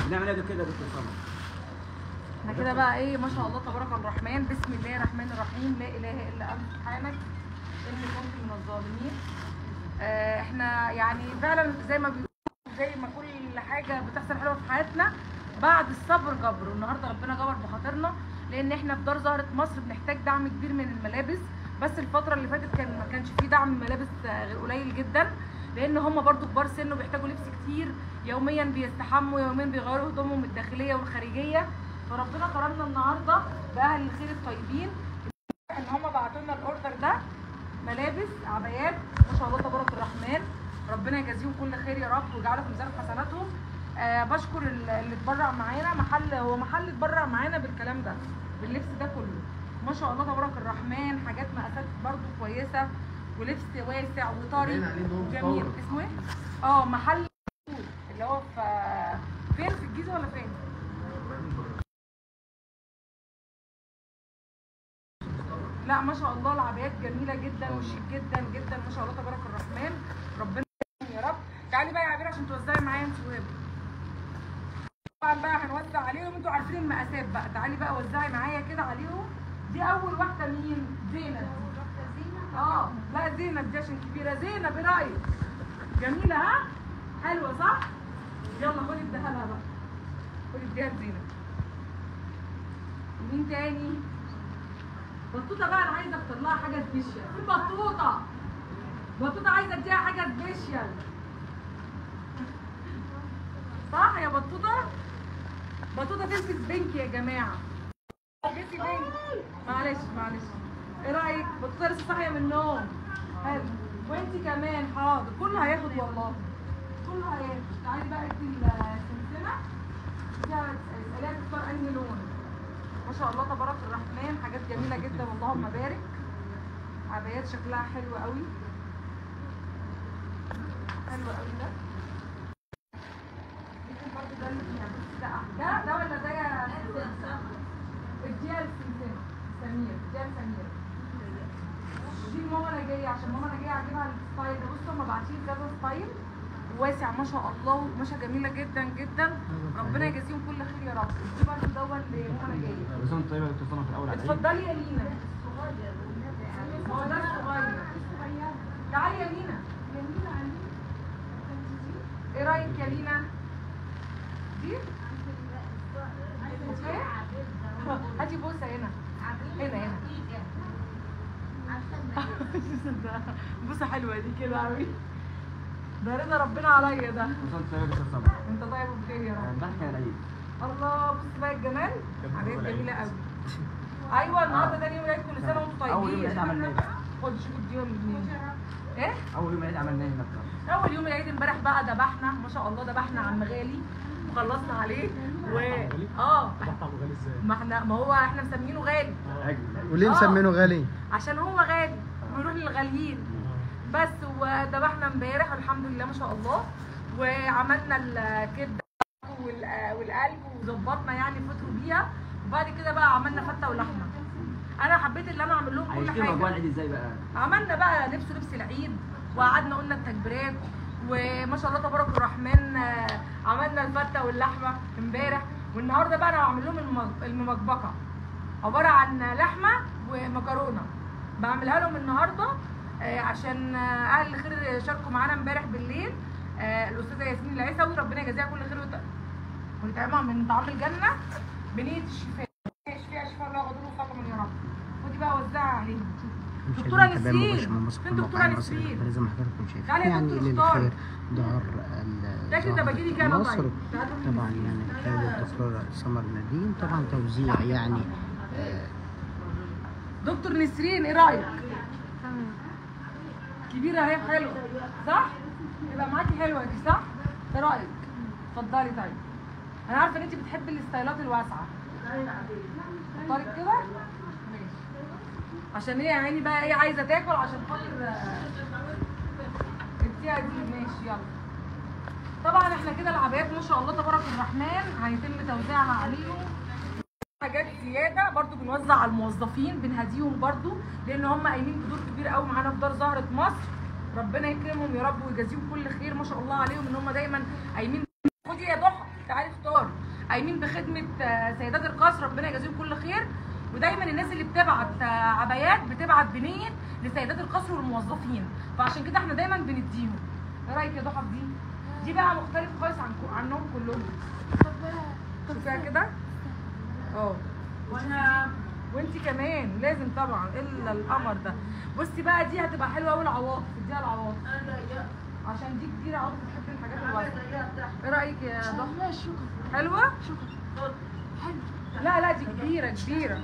بنعمل ايه كده يا دكتور سمر؟ احنا كده بقى ايه ما شاء الله تبارك الرحمن بسم الله الرحمن الرحيم لا اله الا انت سبحانك اني كنت من الظالمين آه احنا يعني فعلا زي ما بيقولوا زي ما كل حاجه بتحصل حلوه في حياتنا بعد الصبر جبر والنهارده ربنا جبر بخاطرنا لان احنا في دار زهره مصر بنحتاج دعم كبير من الملابس بس الفتره اللي فاتت كان ما كانش فيه دعم ملابس آه، غير قليل جدا لان هم برضو كبار سن وبيحتاجوا لبس كتير يوميا بيستحموا يوميا بيغيروا هدومهم الداخليه والخارجيه فربنا كرمنا النهارده باهل الخير الطيبين ان هم بعتوا لنا الاوردر ده ملابس عبايات ما شاء الله تبارك الرحمن ربنا يجازيهم كل خير يا رب ويجعله في ميزان حسناتهم آه بشكر ال- اللي اتبرع معانا محل هو محل اتبرع معانا بالكلام ده باللبس ده كله ما شاء الله تبارك الرحمن حاجات مقاسات برضو كويسه ولبس واسع وطري باين عليه إن هو جميل مستورد. اسمه ايه؟ اه محل اللي هو في فين في الجيزه ولا فين؟ لا ما شاء الله العبايات جميله جدا وشيك جدا جدا ما شاء الله تبارك الرحمن ربنا يكرمهم يا رب تعالي بقى يا عبير عشان توزعي معايا انت وهبه طبعا بقى هنوزع عليهم انتوا عارفين المقاسات بقى تعالي بقى وزعي معايا كده عليهم دي اول واحده مين زينب اه لا زينب دي عشان كبيره زينب ايه رايك جميله ها حلوه صح يلا خدي اديها لها بقى خدي اديها لزينب مين تاني بطوطه بقى انا عايزه اختار لها حاجه سبيشال في بطوطه بطوطه عايزه اديها حاجه سبيشال صح يا بطوطه بطوطه تلبس بينك يا جماعه تلبسي بينك معلش معلش ايه رايك بطوطه لسه صاحيه من النوم حلو وانت كمان حاضر كله هياخد والله كله هياخد تعالي بقى ادي السلسله فيها اساليها تختار انهي لون ما شاء الله تبارك الرحمن حاجات جميله جدا اللهم بارك عبايات شكلها حلو قوي حلو قوي ده ممكن برضه ده اللي فيها بص ده ده ده ولا ده يا سمسم؟ اديها لسمسم سمير اديها لسمير دي ماما انا جايه عشان ماما انا جايه اعجبها الستايل ده بصوا هم باعتين كذا ستايل واسع ما شاء الله وقماشه جميله جدا جدا ربنا يجازيهم كل خير يا رب دي برضه دون لماما انا جايه بس انت طيبه يا دكتور سمر في الاول على العيد اتفضلي يا لينا هو ده الصغير تعالي يا لينا ايه رايك يا لينا دي اوكي هاتي بوسه هنا هنا هنا بوسه حلوه دي كده قوي ده رضا ربنا عليا ده بس انت طيبه يا دكتور سمر انت طيب وبخير يا رب ضحك على العيد الله بص بقى الجمال حاجات جميله قوي ايوه النهارده ده يوم العيد كل سنه وانتم طيبين اول يوم العيد عملنا ايه بقى؟ خد شوفوا اليوم منين ايه اول يوم العيد عملنا ايه هناك؟ اول يوم العيد امبارح بقى ذبحنا ما شاء الله ذبحنا عم غالي وخلصنا عليه و اه ما احنا ما هو احنا مسمينه غالي اجمل وليه آه. مسمينه غالي؟ عشان هو غالي بنروح للغاليين بس وذبحنا امبارح الحمد لله ما شاء الله وعملنا الكبده وال- والقلب وظبطنا يعني فطروا بيها وبعد كده بقى عملنا فته ولحمه انا حبيت اللي انا اعمل لهم كل عايشين اجواء حاجه العيد ازاي بقى؟ عملنا بقى لبس لبس العيد وقعدنا قلنا التكبيرات وما شاء الله تبارك الرحمن آه، عملنا الفته واللحمه امبارح والنهارده بقى انا بعمل لهم المج- المبكبكه عباره عن لحمه ومكرونه بعملها لهم النهارده آه، عشان آه، اهل الخير شاركوا معانا امبارح بالليل آه، الاستاذه ياسمين العيسوي ربنا يجازيها كل خير وت- ويطعمها من طعام الجنه بنيه الشفاء يشفيها شفاء الله غدور وفاطمه يا رب ودي بقى وزعها عليهم دكتورة نسرين فين دكتورة نسرين زي ما حضراتكم شايفين تعالي يا يعني دكتور إلى اختار. الخير دار ال- ده كده زهرة بجيلي كام مصر طيب تعالي روحي طبعا يعني خالد الدكتورة سمر نديم طبعا توزيع يعني آه، دكتور نسرين ايه رايك؟ كبيره اهي حلوه صح؟ يبقى معاكي حلوه دي صح؟ ايه رايك؟ اتفضلي طيب انا عارفه ان انت بتحبي الستايلات الواسعه اختاري كده ماشي عشان هي يا عيني بقى ايه عايزه تاكل عشان خاطر آه، اديها دي ماشي يلا طبعا احنا كده العبايات ما شاء الله تبارك الرحمن هيتم توزيعها عليهم حاجات زياده برضو بنوزع على الموظفين بنهديهم برضو لان هم قايمين بدور كبير قوي معانا في دار زهره مصر ربنا يكرمهم يا رب ويجازيهم كل خير ما شاء الله عليهم ان هم دايما قايمين خدي يا ضحى تعالي اختار قايمين بخدمه آه، سيدات القصر ربنا يجازيهم كل خير ودايما الناس اللي بتبعت آه، عبايات بتبعت بنيه لسيدات القصر والموظفين فعشان كده احنا دايما بنديهم ايه رايك يا ضحى في دي دي بقى مختلف خالص عن عنهم كلهم شوفيها كده اه وانا وانت كمان لازم طبعا الا القمر ده بصي بقى دي هتبقى حلوه قوي العواطف اديها العواطف عشان دي كتير عواطف بتحب الحاجات الواسعه ايه رايك يا ضحى حلوه لا لا دي كبيره كبيره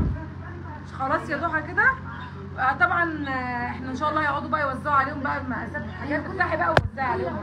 خلاص يا ضحى كده آه، طبعا آه، احنا ان شاء الله هيقعدوا بقى يوزعوا عليهم بقى المقاسات الحاجات افتحي بقى ووزعي عليهم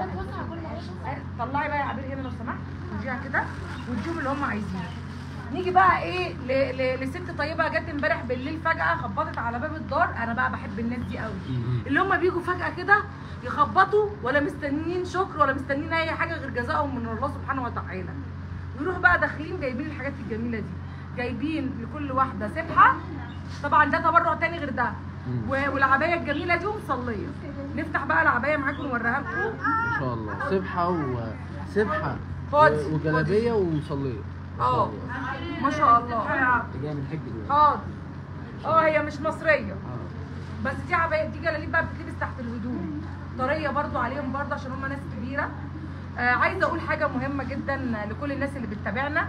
طلعي بقى يا عبير هنا لو سمحت وديها كده واديهم اللي هم عايزينه نيجي بقى ايه ل- ل- لست طيبه جت امبارح بالليل فجاه خبطت على باب الدار انا بقى بحب الناس دي قوي اللي هم بيجوا فجاه كده يخبطوا ولا مستنيين شكر ولا مستنيين اي حاجه غير جزائهم من الله سبحانه وتعالى ويروحوا بقى داخلين جايبين الحاجات الجميله دي جايبين لكل واحده سبحه طبعا ده تبرع تاني غير ده و- والعبايه الجميله دي ومصليه نفتح بقى العبايه معاكم نوريها لكم ما شاء الله سبحه و سبحه فاضي. و- وجلابيه ومصليه ما شاء اه الله ما شاء الله جايه من حج دلوقتي حاضر اه هي مش مصريه آه. بس دي عباية دي جلاليب بقى بتلبس تحت الهدوم طريه برضو عليهم برضو عشان هم ناس كبيره آه عايزه اقول حاجه مهمه جدا لكل الناس اللي بتتابعنا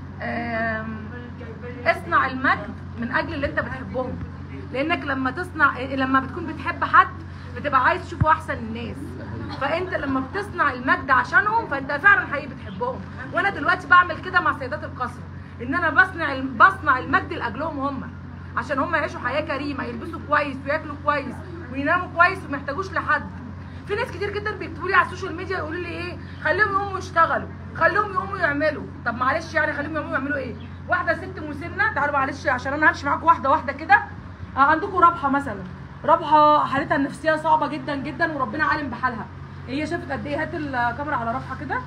آم، اصنع المجد من اجل اللي انت بتحبهم لانك لما تصنع لما بتكون بتحب حد بتبقى عايز تشوفه احسن الناس فانت لما بتصنع المجد عشانهم فانت فعلا حقيقي بتحبهم وانا دلوقتي بعمل كده مع سيدات القصر ان انا بصنع بصنع المجد لاجلهم هم عشان هم يعيشوا حياه كريمه يلبسوا كويس وياكلوا كويس ويناموا كويس وما يحتاجوش لحد في ناس كتير جدا بيكتبوا لي على السوشيال ميديا يقولوا لي ايه خليهم يقوموا يشتغلوا خليهم يقوموا يعملوا طب معلش يعني خليهم يقوموا يعملوا ايه واحده ست مسنه تعالوا معلش عشان انا همشي معاكم واحده واحده كده آه، عندكم رابحه مثلا رابحه حالتها النفسيه صعبه جدا جدا وربنا عالم بحالها هي شافت قد ايه هات الكاميرا على رابحه كده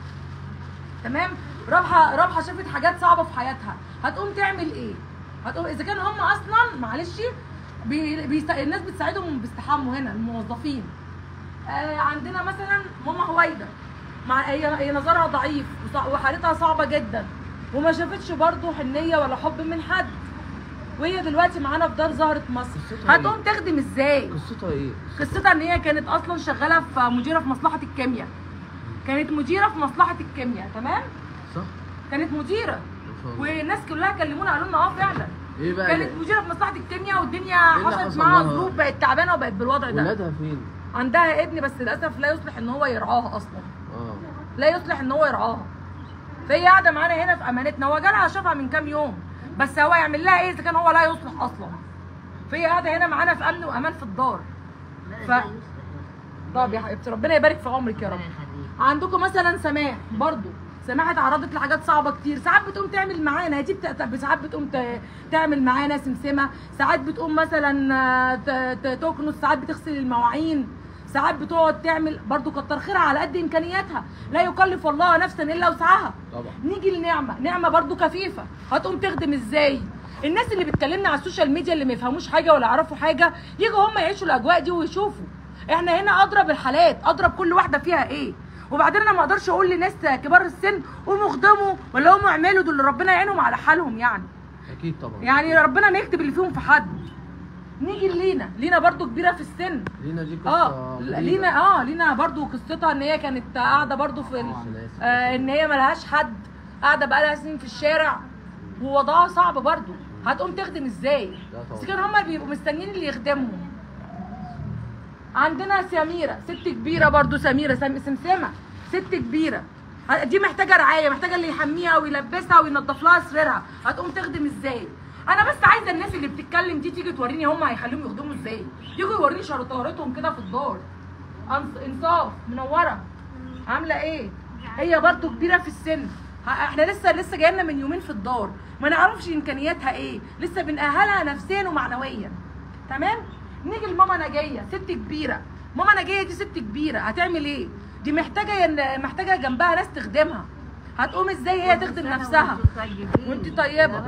تمام رابحه رابحه شافت حاجات صعبه في حياتها هتقوم تعمل ايه هتقوم اذا كان هم اصلا معلش بي... بيست... الناس بتساعدهم باستحامه هنا الموظفين آه عندنا مثلا ماما هويدا مع هي هي نظرها ضعيف وصع- وحالتها صعبه جدا وما شافتش برضه حنيه ولا حب من حد وهي دلوقتي معانا في دار زهره مصر قصتها إيه؟ هتقوم تخدم ازاي قصتها ايه؟ قصتها ان هي كانت اصلا شغاله في مديره في مصلحه الكيمياء كانت مديره في مصلحه الكيمياء تمام صح؟ كانت مديره ما شاء الله والناس كلها كلمونا قالوا لنا اه فعلا ايه بقى كانت مديره في مصلحه الكيمياء والدنيا إيه اللي حصلت حصل معاها لها؟ ظروف بقت تعبانه وبقت بالوضع ده ولادها فين؟ عندها ابن بس للاسف لا يصلح ان هو يرعاها اصلا اه لا يصلح ان هو يرعاها فهي قاعده معانا هنا في امانتنا هو جالها شافها من كام يوم بس هو يعمل لها ايه اذا كان هو لا يصلح اصلا فهي قاعده هنا معانا في امن وامان في الدار ف طب يا حبيبتي ربنا يبارك في عمرك يا رب عندكم مثلا سماح برضو سماح اتعرضت لحاجات صعبه كتير ساعات بتقوم تعمل معانا دي بت... ساعات بتقوم ت... تعمل معانا سمسمه ساعات بتقوم مثلا آه، ت... ت... تكنس ساعات بتغسل المواعين ساعات بتقعد تعمل برضو كتر خيرها على قد امكانياتها لا يكلف الله نفسا الا وسعها طبعا نيجي لنعمه نعمه برضو كفيفه هتقوم تخدم ازاي الناس اللي بتكلمنا على السوشيال ميديا اللي ما يفهموش حاجه ولا يعرفوا حاجه يجوا هم يعيشوا الاجواء دي ويشوفوا احنا هنا اضرب الحالات اضرب كل واحده فيها ايه وبعدين انا ما اقدرش اقول لناس كبار السن قوموا اخدموا ولا قوموا اعملوا دول ربنا يعينهم على حالهم يعني اكيد طبعا يعني ربنا ما يكتب اللي فيهم في حد نيجي لينا لينا برضو كبيره في السن لينا دي قصه اه غريبة. لينا اه لينا برضو قصتها ان هي كانت قاعده برضو في ال- أنا آسف. آه ان هي ملهاش حد قاعده بقالها سنين في الشارع ووضعها صعب برضو هتقوم تخدم ازاي لا طبعا. بس كان هما بيبقوا مستنيين اللي يخدمهم عندنا سميره ست كبيره برضو سميره سم... سمسمه ست كبيره ه- دي محتاجه رعايه محتاجه اللي يحميها ويلبسها وينضف لها سريرها هتقوم تخدم ازاي انا بس عايزه الناس اللي بتتكلم دي تيجي توريني هم هيخليهم يخدموا ازاي يجوا يوريني شطارتهم كده في الدار أنص- انصاف منوره عامله ايه هي برضو كبيره في السن ه- احنا لسه لسه جايلنا من يومين في الدار ما نعرفش امكانياتها ايه لسه بنأهلها نفسيا ومعنويا تمام نيجي لماما نجيه ست كبيره ماما نجيه دي ست كبيره هتعمل ايه دي محتاجه ين- محتاجه جنبها ناس تخدمها هتقوم ازاي هي تخدم نفسها وانت طيبه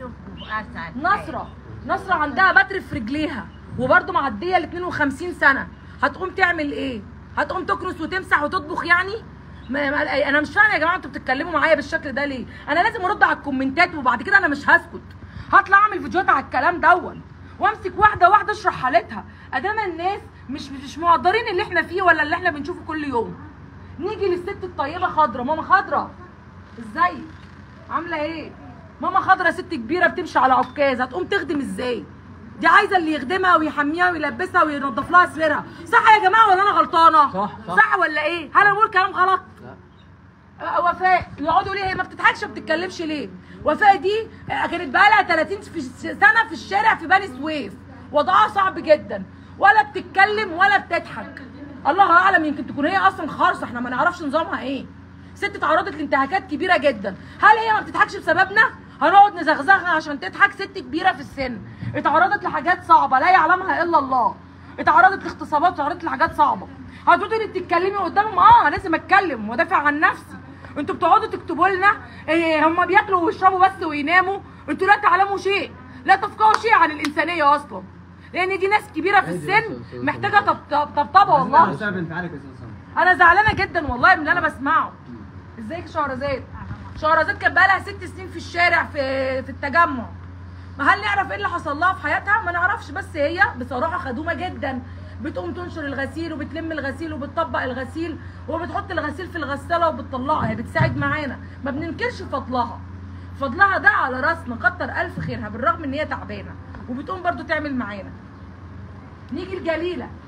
نصرة نصرة عندها بتر في رجليها وبرضه معدية ل 52 سنة هتقوم تعمل ايه؟ هتقوم تكنس وتمسح وتطبخ يعني؟ ما ما انا مش فاهمه يا جماعه انتوا بتتكلموا معايا بالشكل ده ليه انا لازم ارد على الكومنتات وبعد كده انا مش هسكت هطلع اعمل فيديوهات على الكلام دون وامسك واحده واحده اشرح حالتها ادام الناس مش مش مقدرين اللي احنا فيه ولا اللي احنا بنشوفه كل يوم نيجي للست الطيبه خضره ماما خضره ازاي عامله ايه ماما خضره ست كبيره بتمشي على عكاز هتقوم تخدم ازاي دي عايزه اللي يخدمها ويحميها ويلبسها وينضف لها سريرها صح يا جماعه ولا انا غلطانه صح، صح. صح ولا ايه هل انا بقول كلام غلط لا آه، وفاء يقعدوا ليه هي ما بتضحكش ما بتتكلمش ليه وفاء دي آه، كانت بقى لها 30 في سنه في الشارع في بني سويف وضعها صعب جدا ولا بتتكلم ولا بتضحك الله اعلم يمكن تكون هي اصلا خارصه احنا ما نعرفش نظامها ايه ست اتعرضت لانتهاكات كبيره جدا هل هي ما بتضحكش بسببنا هنقعد نزغزغها عشان تضحك ست كبيره في السن اتعرضت لحاجات صعبه لا يعلمها الا الله اتعرضت لاغتصابات اتعرضت لحاجات صعبه هتقعدي تتكلمي قدامهم اه لازم اتكلم وادافع عن نفسي انتوا بتقعدوا تكتبوا لنا إيه هم بياكلوا ويشربوا بس ويناموا انتوا لا تعلموا شيء لا تفقهوا شيء عن الانسانيه اصلا لان دي ناس كبيره في ايه دي السن بس- بس- محتاجه طب- طبطبه والله بسبب انفعالك يا استاذ سمر انا زعلانه جدا والله من اللي انا بسمعه ازيك يا شهرزاد شهرزاد كانت بقى لها ست سنين في الشارع في في التجمع ما هل نعرف ايه اللي حصل لها في حياتها ما نعرفش بس هي بصراحه خدومه جدا بتقوم تنشر الغسيل وبتلم الغسيل وبتطبق الغسيل وبتحط الغسيل في الغساله وبتطلعه هي بتساعد معانا ما بننكرش فضلها فضلها ده على راسنا كتر الف خيرها بالرغم ان هي تعبانه وبتقوم برضو تعمل معانا نيجي الجليله